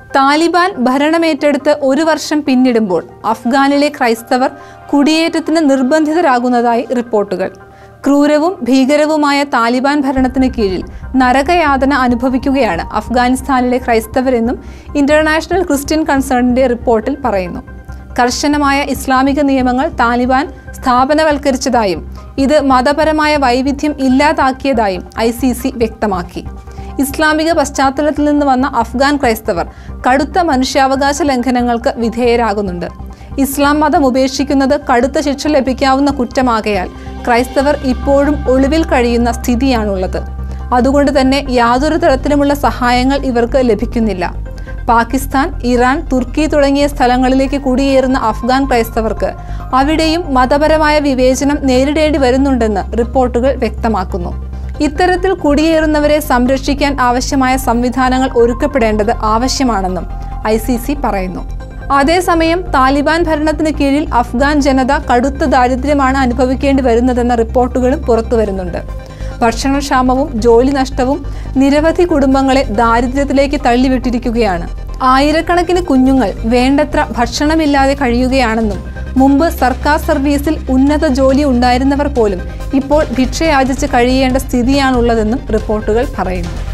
താലിബാൻ ഭരണമേറ്റെടുത്ത് ഒരു വർഷം പിന്നിടുമ്പോൾ അഫ്ഗാനിലെ ക്രൈസ്തവർ കുടിയേറ്റത്തിന് നിർബന്ധിതരാകുന്നതായി റിപ്പോർട്ടുകൾ ക്രൂരവും ഭീകരവുമായ താലിബാൻ ഭരണത്തിന് കീഴിൽ നരകയാതന അനുഭവിക്കുകയാണ് അഫ്ഗാനിസ്ഥാനിലെ ക്രൈസ്തവരെന്നും ഇന്റർനാഷണൽ ക്രിസ്ത്യൻ കൺസേണിന്റെ റിപ്പോർട്ടിൽ പറയുന്നു കർശനമായ ഇസ്ലാമിക നിയമങ്ങൾ താലിബാൻ സ്ഥാപനവൽക്കരിച്ചതായും ഇത് മതപരമായ വൈവിധ്യം ഇല്ലാതാക്കിയതായും ഐ സി സി വ്യക്തമാക്കി ഇസ്ലാമിക പശ്ചാത്തലത്തിൽ നിന്ന് വന്ന അഫ്ഗാൻ ക്രൈസ്തവർ കടുത്ത മനുഷ്യാവകാശ ലംഘനങ്ങൾക്ക് വിധേയരാകുന്നുണ്ട് ഇസ്ലാം മതം ഉപേക്ഷിക്കുന്നത് കടുത്ത ശിക്ഷ ലഭിക്കാവുന്ന കുറ്റമാകയാൽ ക്രൈസ്തവർ ഇപ്പോഴും ഒളിവിൽ കഴിയുന്ന സ്ഥിതിയാണുള്ളത് അതുകൊണ്ട് തന്നെ യാതൊരു തരത്തിലുമുള്ള സഹായങ്ങൾ ഇവർക്ക് ലഭിക്കുന്നില്ല പാകിസ്ഥാൻ ഇറാൻ തുർക്കി തുടങ്ങിയ സ്ഥലങ്ങളിലേക്ക് കുടിയേറുന്ന അഫ്ഗാൻ ക്രൈസ്തവർക്ക് അവിടെയും മതപരമായ വിവേചനം നേരിടേണ്ടി വരുന്നുണ്ടെന്ന് റിപ്പോർട്ടുകൾ വ്യക്തമാക്കുന്നു ഇത്തരത്തിൽ കുടിയേറുന്നവരെ സംരക്ഷിക്കാൻ ആവശ്യമായ സംവിധാനങ്ങൾ ഒരുക്കപ്പെടേണ്ടത് ആവശ്യമാണെന്നും ഐ സി സി പറയുന്നു അതേസമയം താലിബാൻ ഭരണത്തിന് കീഴിൽ അഫ്ഗാൻ ജനത കടുത്ത ദാരിദ്ര്യമാണ് അനുഭവിക്കേണ്ടി വരുന്നതെന്ന റിപ്പോർട്ടുകളും പുറത്തുവരുന്നുണ്ട് ഭക്ഷണക്ഷാമവും ജോലി നഷ്ടവും നിരവധി കുടുംബങ്ങളെ ദാരിദ്ര്യത്തിലേക്ക് തള്ളിവിട്ടിരിക്കുകയാണ് ആയിരക്കണക്കിന് കുഞ്ഞുങ്ങൾ വേണ്ടത്ര ഭക്ഷണമില്ലാതെ കഴിയുകയാണെന്നും മുമ്പ് സർക്കാർ സർവീസിൽ ഉന്നത ജോലി ഉണ്ടായിരുന്നവർ പോലും ഇപ്പോൾ ഭിക്ഷയാചിച്ച് കഴിയേണ്ട സ്ഥിതിയാണുള്ളതെന്നും റിപ്പോർട്ടുകൾ പറയുന്നു